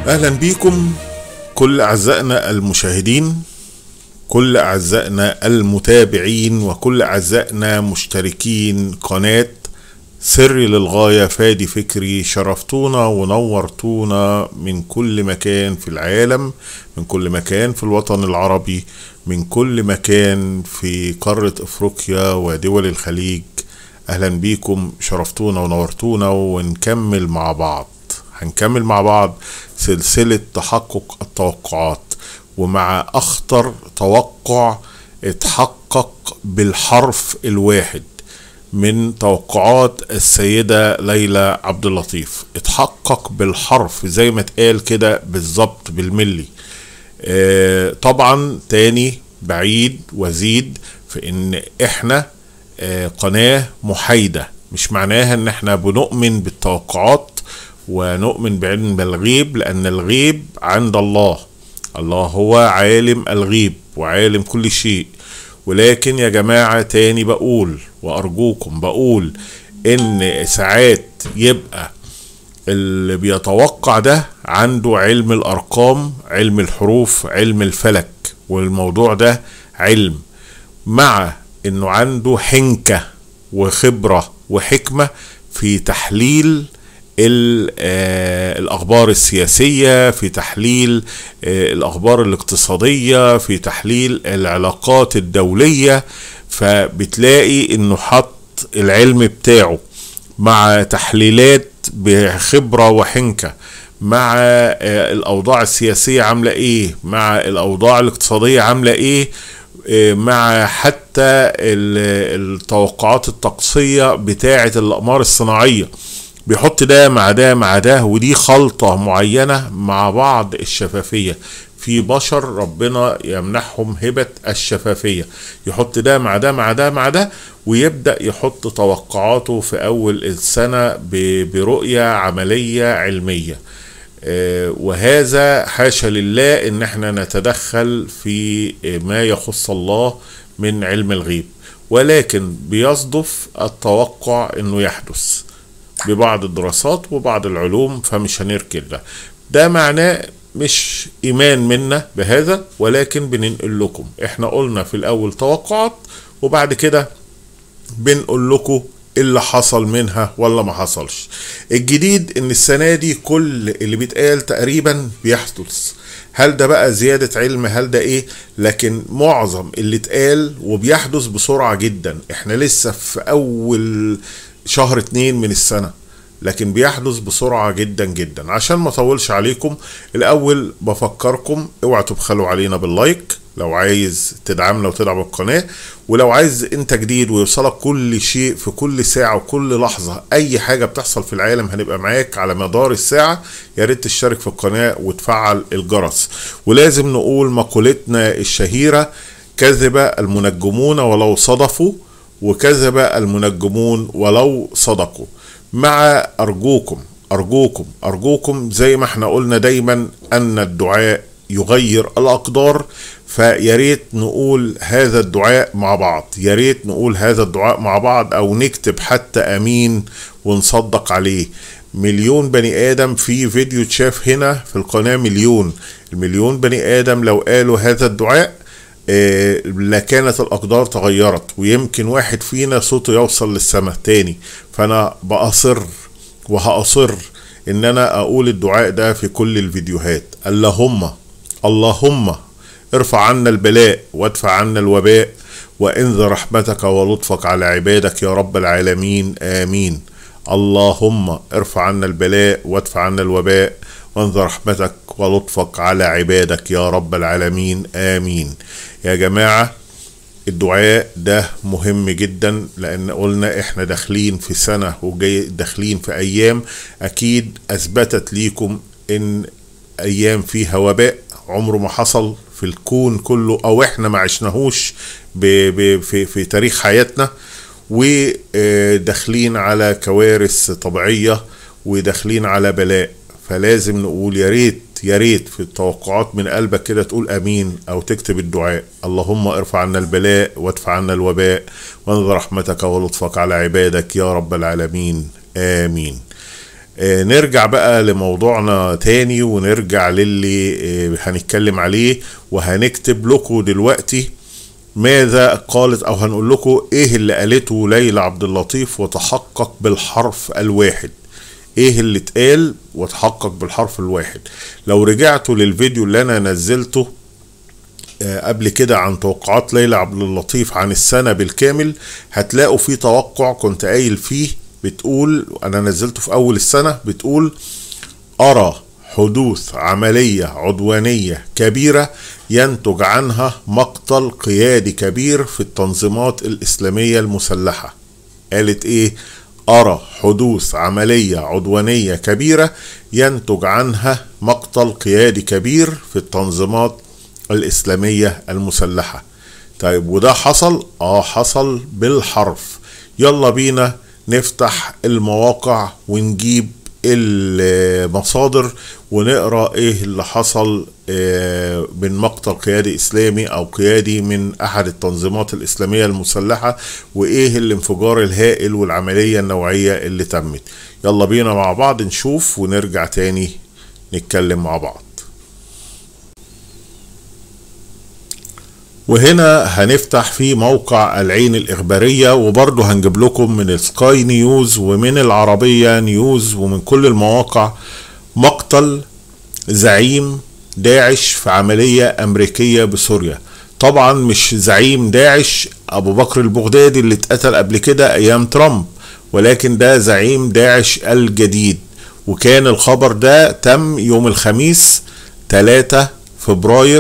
اهلا بيكم كل اعزائنا المشاهدين كل اعزائنا المتابعين وكل اعزائنا مشتركين قناه سري للغايه فادي فكري شرفتونا ونورتونا من كل مكان في العالم من كل مكان في الوطن العربي من كل مكان في قاره افريقيا ودول الخليج اهلا بيكم شرفتونا ونورتونا ونكمل مع بعض هنكمل مع بعض سلسلة تحقق التوقعات ومع أخطر توقع اتحقق بالحرف الواحد من توقعات السيدة ليلى عبد اللطيف اتحقق بالحرف زي ما اتقال كده بالظبط بالملي اه طبعا تاني بعيد وزيد في ان احنا اه قناة محايدة مش معناها ان احنا بنؤمن بالتوقعات ونؤمن بعلم الغيب لأن الغيب عند الله الله هو عالم الغيب وعالم كل شيء ولكن يا جماعة تاني بقول وأرجوكم بقول إن ساعات يبقى اللي بيتوقع ده عنده علم الأرقام علم الحروف علم الفلك والموضوع ده علم مع إنه عنده حنكة وخبرة وحكمة في تحليل الاخبار السياسيه في تحليل الاخبار الاقتصاديه في تحليل العلاقات الدوليه فبتلاقي انه حط العلم بتاعه مع تحليلات بخبره وحنكه مع الاوضاع السياسيه عامله ايه مع الاوضاع الاقتصاديه عامله ايه مع حتى التوقعات الطقسيه بتاعه الاقمار الصناعيه بيحط ده مع ده مع ده ودي خلطة معينة مع بعض الشفافية في بشر ربنا يمنحهم هبة الشفافية يحط ده مع ده مع ده مع ده ويبدأ يحط توقعاته في أول السنة برؤية عملية علمية وهذا حاشا لله ان احنا نتدخل في ما يخص الله من علم الغيب ولكن بيصدف التوقع انه يحدث ببعض الدراسات وبعض العلوم فمش هنركن ده ده معناه مش ايمان منا بهذا ولكن بننقل لكم احنا قلنا في الاول توقعات وبعد كده بنقول لكم اللي حصل منها ولا ما حصلش الجديد ان السنة دي كل اللي بيتقال تقريبا بيحدث هل ده بقى زيادة علم هل ده ايه لكن معظم اللي اتقال وبيحدث بسرعة جدا احنا لسه في اول شهر اتنين من السنة لكن بيحدث بسرعة جدا جدا عشان ما اطولش عليكم الاول بفكركم اوعوا تبخلوا علينا باللايك لو عايز تدعمنا وتدعم القناة ولو عايز انت جديد ويوصلك كل شيء في كل ساعة وكل لحظة اي حاجة بتحصل في العالم هنبقى معاك على مدار الساعة يا ريت تشترك في القناة وتفعل الجرس ولازم نقول مقولتنا الشهيرة كذب المنجمون ولو صدفوا وكذب المنجمون ولو صدقوا مع أرجوكم أرجوكم أرجوكم زي ما احنا قلنا دايما أن الدعاء يغير الأقدار فياريت نقول هذا الدعاء مع بعض ياريت نقول هذا الدعاء مع بعض أو نكتب حتى أمين ونصدق عليه مليون بني آدم في فيديو تشاف هنا في القناة مليون المليون بني آدم لو قالوا هذا الدعاء لكانت الأقدار تغيرت ويمكن واحد فينا صوته يوصل للسماء تاني فأنا بأصر وهأصر إن أنا أقول الدعاء ده في كل الفيديوهات اللهم اللهم ارفع عنا البلاء وادفع عنا الوباء وانذر رحمتك ولطفك على عبادك يا رب العالمين آمين اللهم ارفع عنا البلاء وادفع عنا الوباء وانذر رحمتك ولطفك على عبادك يا رب العالمين آمين يا جماعة الدعاء ده مهم جدا لان قلنا احنا داخلين في سنة وجاي داخلين في ايام اكيد اثبتت ليكم ان ايام فيها وباء عمره ما حصل في الكون كله او احنا ما عشناهوش في, في تاريخ حياتنا وداخلين على كوارث طبيعية وداخلين على بلاء فلازم نقول يا ريت يا ريت في التوقعات من قلبك كده تقول امين او تكتب الدعاء اللهم ارفع عنا البلاء وادفع عنا الوباء وانظر رحمتك ولطفك على عبادك يا رب العالمين امين آه نرجع بقى لموضوعنا تاني ونرجع للي آه هنتكلم عليه وهنكتب لكم دلوقتي ماذا قالت او هنقول لكم ايه اللي قالته ليلى عبد اللطيف وتحقق بالحرف الواحد ايه اللي اتقال وتحقق بالحرف الواحد لو رجعتوا للفيديو اللي انا نزلته قبل كده عن توقعات ليلى عبد اللطيف عن السنة بالكامل هتلاقوا في توقع كنت قايل فيه بتقول انا نزلته في اول السنة بتقول ارى حدوث عملية عدوانية كبيرة ينتج عنها مقتل قيادي كبير في التنظيمات الإسلامية المسلحة قالت إيه؟ أرى حدوث عملية عدوانية كبيرة ينتج عنها مقتل قيادي كبير في التنظيمات الإسلامية المسلحة طيب وده حصل؟ آه حصل بالحرف يلا بينا نفتح المواقع ونجيب المصادر ونقرا ايه اللي حصل من مقتل قيادي اسلامي او قيادي من احد التنظيمات الاسلاميه المسلحه وايه الانفجار الهائل والعمليه النوعيه اللي تمت يلا بينا مع بعض نشوف ونرجع تاني نتكلم مع بعض وهنا هنفتح في موقع العين الإخبارية وبرضه هنجيب لكم من سكاي نيوز ومن العربية نيوز ومن كل المواقع مقتل زعيم داعش في عملية أمريكية بسوريا طبعا مش زعيم داعش أبو بكر البغدادي اللي اتقتل قبل كده أيام ترامب ولكن ده زعيم داعش الجديد وكان الخبر ده تم يوم الخميس 3 فبراير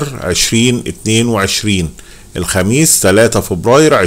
2022 الخميس 3 فبراير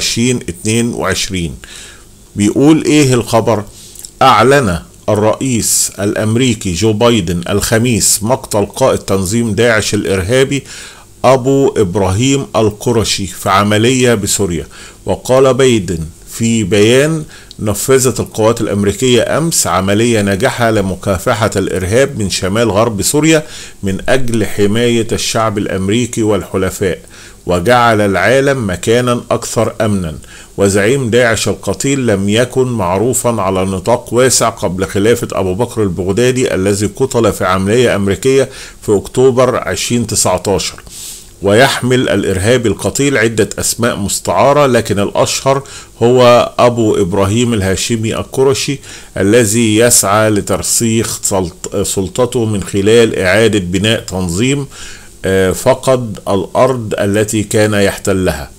2022 بيقول ايه الخبر اعلن الرئيس الامريكي جو بايدن الخميس مقتل قائد تنظيم داعش الارهابي ابو ابراهيم القرشي في عمليه بسوريا وقال بايدن في بيان نفذت القوات الأمريكية أمس عملية ناجحة لمكافحة الإرهاب من شمال غرب سوريا من أجل حماية الشعب الأمريكي والحلفاء وجعل العالم مكانا أكثر أمنا وزعيم داعش القتيل لم يكن معروفا على نطاق واسع قبل خلافة أبو بكر البغدادي الذي قتل في عملية أمريكية في أكتوبر 2019 ويحمل الإرهابي القتيل عدة أسماء مستعارة لكن الأشهر هو أبو إبراهيم الهاشمي القرشي الذي يسعى لترسيخ سلطته من خلال إعادة بناء تنظيم فقد الأرض التي كان يحتلها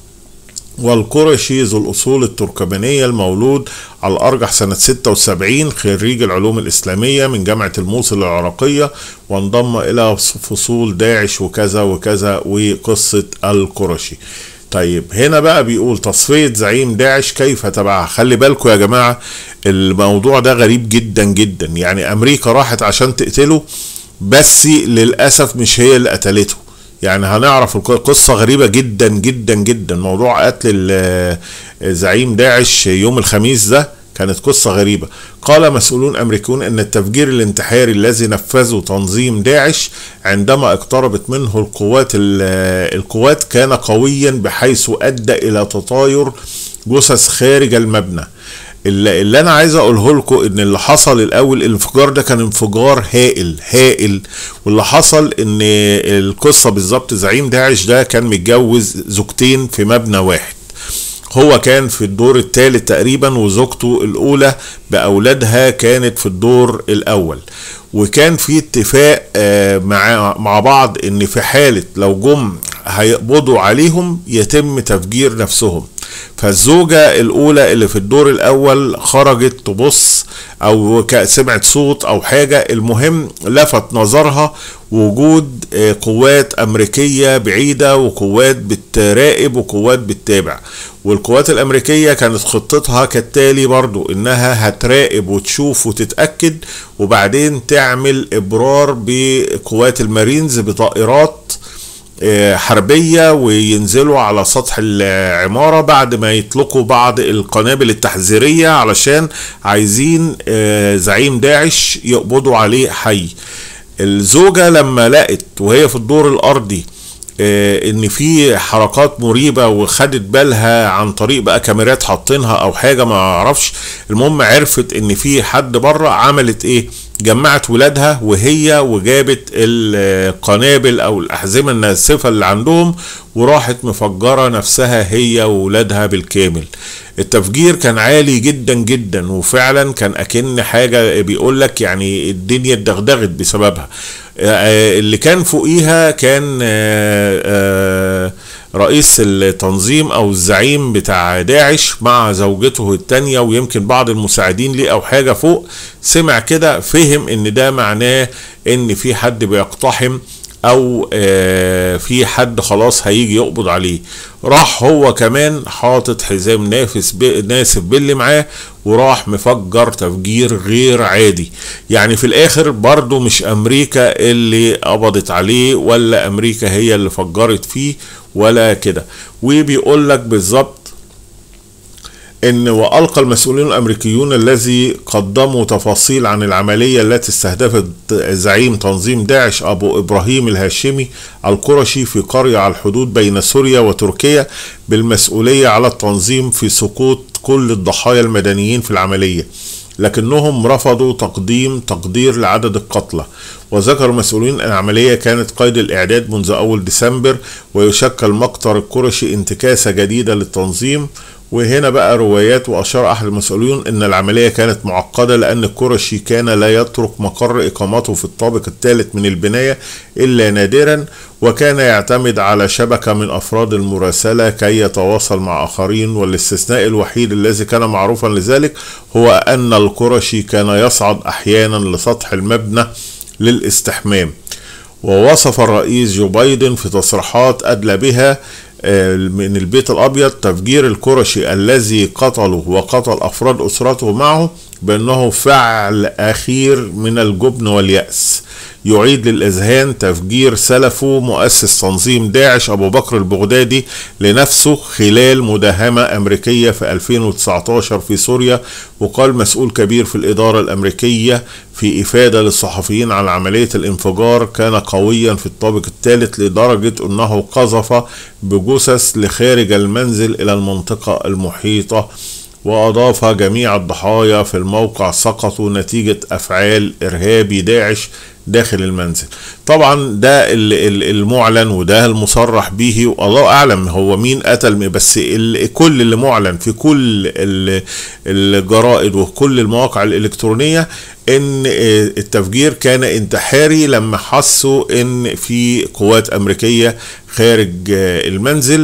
والقرشي ذو الأصول التركمانية المولود على الأرجح سنة 76 خريج العلوم الإسلامية من جامعة الموصل العراقية وانضم إلى فصول داعش وكذا وكذا وقصة القرشي طيب هنا بقى بيقول تصفية زعيم داعش كيف تبعها خلي بالكم يا جماعة الموضوع ده غريب جدا جدا يعني أمريكا راحت عشان تقتله بس للأسف مش هي اللي قتلته يعني هنعرف قصة غريبة جدا جدا جدا موضوع قتل زعيم داعش يوم الخميس ده كانت قصة غريبة قال مسؤولون أمريكيون أن التفجير الانتحاري الذي نفذه تنظيم داعش عندما اقتربت منه القوات القوات كان قويا بحيث أدى إلى تطاير جثث خارج المبنى اللي, اللي انا عايز اقوله لكم ان اللي حصل الاول الانفجار ده كان انفجار هائل هائل واللي حصل ان القصه بالظبط زعيم داعش ده كان متجوز زوجتين في مبنى واحد هو كان في الدور الثالث تقريبا وزوجته الاولى باولادها كانت في الدور الاول وكان في اتفاق مع مع بعض ان في حاله لو جم هيقبضوا عليهم يتم تفجير نفسهم فالزوجة الأولى اللي في الدور الأول خرجت تبص أو سمعت صوت أو حاجة المهم لفت نظرها وجود قوات أمريكية بعيدة وقوات بتراقب وقوات بتتابع والقوات الأمريكية كانت خطتها كالتالي برضو إنها هتراقب وتشوف وتتأكد وبعدين تعمل إبرار بقوات المارينز بطائرات حربية وينزلوا على سطح العمارة بعد ما يطلقوا بعض القنابل التحذيرية علشان عايزين زعيم داعش يقبضوا عليه حي الزوجة لما لقت وهي في الدور الأرضي ان في حركات مريبة وخدت بالها عن طريق بقى كاميرات حاطينها او حاجة ما اعرفش المهم عرفت ان في حد بره عملت ايه جمعت ولادها وهي وجابت القنابل او الاحزمه الناسفه اللي عندهم وراحت مفجره نفسها هي وولادها بالكامل التفجير كان عالي جدا جدا وفعلا كان اكن حاجه بيقول لك يعني الدنيا اتدغدغت بسببها اللي كان فوقيها كان رئيس التنظيم او الزعيم بتاع داعش مع زوجته التانية ويمكن بعض المساعدين ليه او حاجة فوق سمع كده فهم ان ده معناه ان في حد بيقتحم او في حد خلاص هيجي يقبض عليه راح هو كمان حاطط حزام نافس ناسف باللي معاه وراح مفجر تفجير غير عادي يعني في الاخر برضه مش امريكا اللي قبضت عليه ولا امريكا هي اللي فجرت فيه ولا كده وبيقول لك بالظبط ان والقى المسؤولين الامريكيون الذي قدموا تفاصيل عن العمليه التي استهدفت زعيم تنظيم داعش ابو ابراهيم الهاشمي القرشي في قريه على الحدود بين سوريا وتركيا بالمسؤوليه على التنظيم في سقوط كل الضحايا المدنيين في العمليه لكنهم رفضوا تقديم تقدير لعدد القتلى وذكر مسؤولين العملية كانت قيد الإعداد منذ أول ديسمبر ويشكل مقطر القرشي انتكاسة جديدة للتنظيم وهنا بقى روايات وأشار أحد المسؤولين أن العملية كانت معقدة لأن الكرشي كان لا يترك مقر إقامته في الطابق الثالث من البناية إلا نادرا وكان يعتمد على شبكة من أفراد المراسلة كي يتواصل مع آخرين والاستثناء الوحيد الذي كان معروفا لذلك هو أن الكرشي كان يصعد أحيانا لسطح المبنى للاستحمام ووصف الرئيس جو بايدن في تصريحات أدلى بها من البيت الأبيض تفجير الكرشي الذي قتله وقتل أفراد أسرته معه بأنه فعل أخير من الجبن واليأس يعيد للإذهان تفجير سلفه مؤسس تنظيم داعش أبو بكر البغدادي لنفسه خلال مداهمة أمريكية في 2019 في سوريا وقال مسؤول كبير في الإدارة الأمريكية في إفادة للصحفيين عن عملية الانفجار كان قويا في الطابق الثالث لدرجة أنه قذف بجثث لخارج المنزل إلى المنطقة المحيطة وأضاف جميع الضحايا في الموقع سقطوا نتيجة أفعال إرهابي داعش داخل المنزل طبعا ده المعلن وده المصرح به والله اعلم هو مين قتل بس كل اللي معلن في كل الجرائد وكل المواقع الالكترونيه ان التفجير كان انتحاري لما حسوا ان في قوات امريكيه خارج المنزل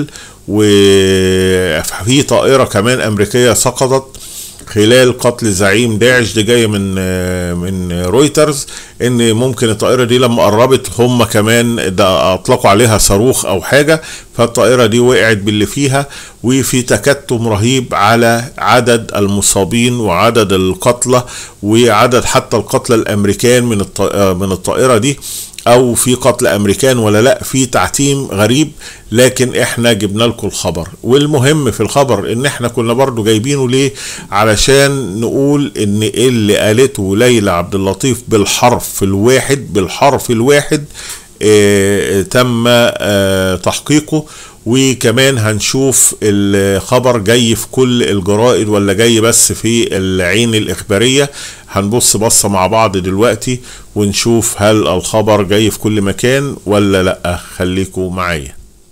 وفي طائره كمان امريكيه سقطت خلال قتل زعيم داعش دي جايه من من رويترز ان ممكن الطائره دي لما قربت هم كمان ده اطلقوا عليها صاروخ او حاجه فالطائره دي وقعت باللي فيها وفي تكتم رهيب على عدد المصابين وعدد القتلى وعدد حتى القتلى الامريكان من من الطائره دي او في قتل امريكان ولا لا في تعتيم غريب لكن احنا جبنا لكم الخبر والمهم في الخبر ان احنا كنا برضو جايبينه ليه علشان نقول ان اللي قالته ليلى عبد اللطيف بالحرف الواحد بالحرف الواحد اه تم اه تحقيقه وكمان هنشوف الخبر جاي في كل الجرائد ولا جاي بس في العين الإخبارية هنبص بصة مع بعض دلوقتي ونشوف هل الخبر جاي في كل مكان ولا لأ خليكم معايا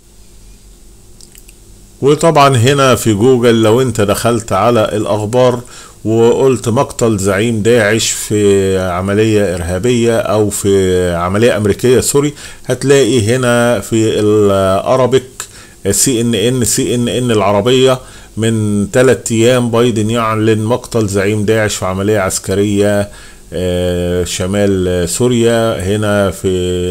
وطبعا هنا في جوجل لو انت دخلت على الأخبار وقلت مقتل زعيم داعش في عملية إرهابية أو في عملية أمريكية سوري هتلاقي هنا في الأرابيك سي ان ان سي ان ان العربيه من ثلاث ايام بايدن يعلن مقتل زعيم داعش في عمليه عسكريه شمال سوريا هنا في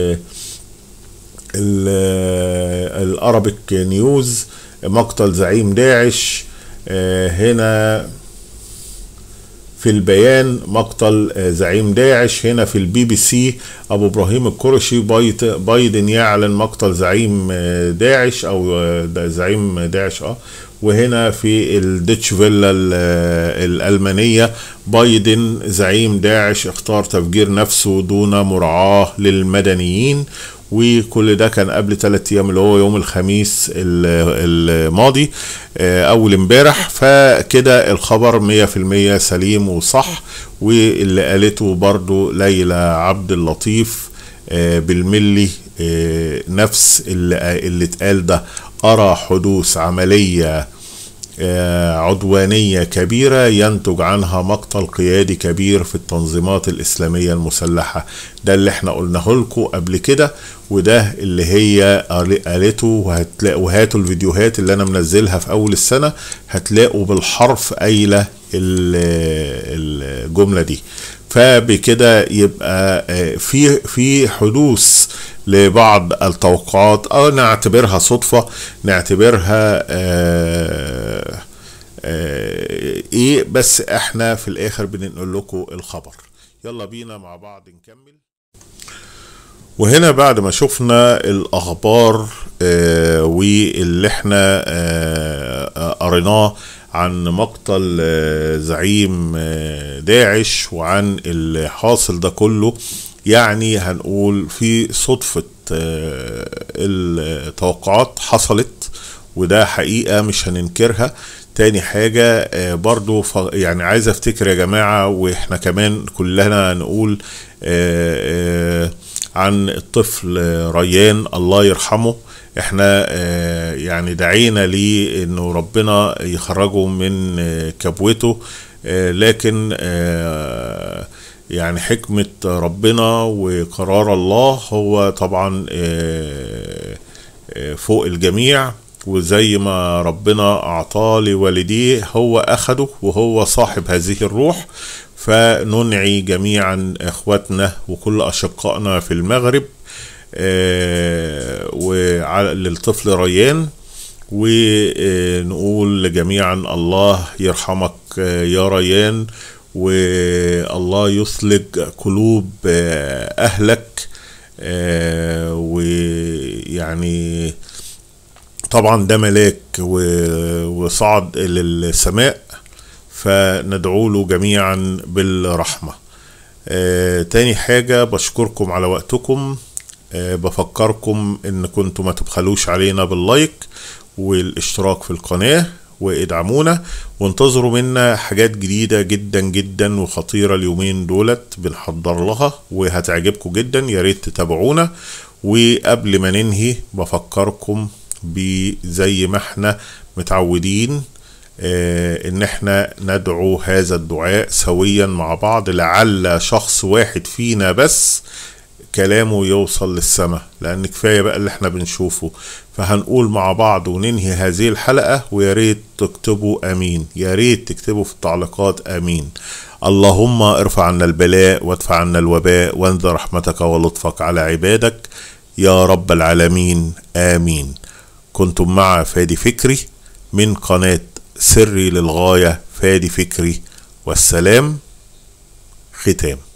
الارابيك نيوز مقتل زعيم داعش هنا في البيان مقتل زعيم داعش هنا في البي بي سي ابو ابراهيم القرشي بايدن يعلن مقتل زعيم داعش او زعيم داعش اه وهنا في الديتش فيلا الالمانيه بايدن زعيم داعش اختار تفجير نفسه دون مراعاه للمدنيين وكل ده كان قبل ثلاثة ايام اللي هو يوم الخميس الماضي اول امبارح فكده الخبر مية في المية سليم وصح واللي قالته برضو ليلى عبد اللطيف بالملي نفس اللي, اللي اتقال ده ارى حدوث عمليه عدوانية كبيرة ينتج عنها مقتل قيادي كبير في التنظيمات الإسلامية المسلحة ده اللي احنا قلناه لكم قبل كده وده اللي هي قالته وهتلاقوا وهاتوا الفيديوهات اللي انا منزلها في اول السنة هتلاقوا بالحرف قايلة الجملة دي فبكده يبقى في في حدوث لبعض التوقعات اه نعتبرها صدفة نعتبرها آه آه ايه بس احنا في الاخر بننقل لكم الخبر يلا بينا مع بعض نكمل وهنا بعد ما شفنا الاخبار آه واللي احنا آه قريناه عن مقتل زعيم داعش وعن اللي حاصل ده كله يعني هنقول في صدفة التوقعات حصلت وده حقيقة مش هننكرها تاني حاجة برضو يعني عايز افتكر يا جماعة واحنا كمان كلنا نقول عن الطفل ريان الله يرحمه احنا يعني دعينا ليه انه ربنا يخرجه من كبوته لكن يعني حكمة ربنا وقرار الله هو طبعا فوق الجميع وزي ما ربنا أعطاه لوالديه هو أخده وهو صاحب هذه الروح فننعي جميعا إخواتنا وكل أشقائنا في المغرب وللطفل ريان ونقول جميعا الله يرحمك يا ريان والله يثلج قلوب اهلك ويعني طبعا ده ملاك وصعد للسماء فندعو له جميعا بالرحمه تاني حاجه بشكركم على وقتكم بفكركم ان كنتم ما تبخلوش علينا باللايك والاشتراك في القناه وادعمونا وانتظروا منا حاجات جديدة جدا جدا وخطيرة اليومين دولت بنحضر لها وهتعجبكم جدا يا ريت تتابعونا وقبل ما ننهي بفكركم بزي ما احنا متعودين اه ان احنا ندعو هذا الدعاء سويا مع بعض لعل شخص واحد فينا بس كلامه يوصل للسماء لان كفايه بقى اللي احنا بنشوفه فهنقول مع بعض وننهي هذه الحلقه ويا ريت تكتبوا امين يا ريت تكتبوا في التعليقات امين اللهم ارفع عنا البلاء وادفع عنا الوباء وانزل رحمتك ولطفك على عبادك يا رب العالمين امين كنتم مع فادي فكري من قناه سري للغايه فادي فكري والسلام ختام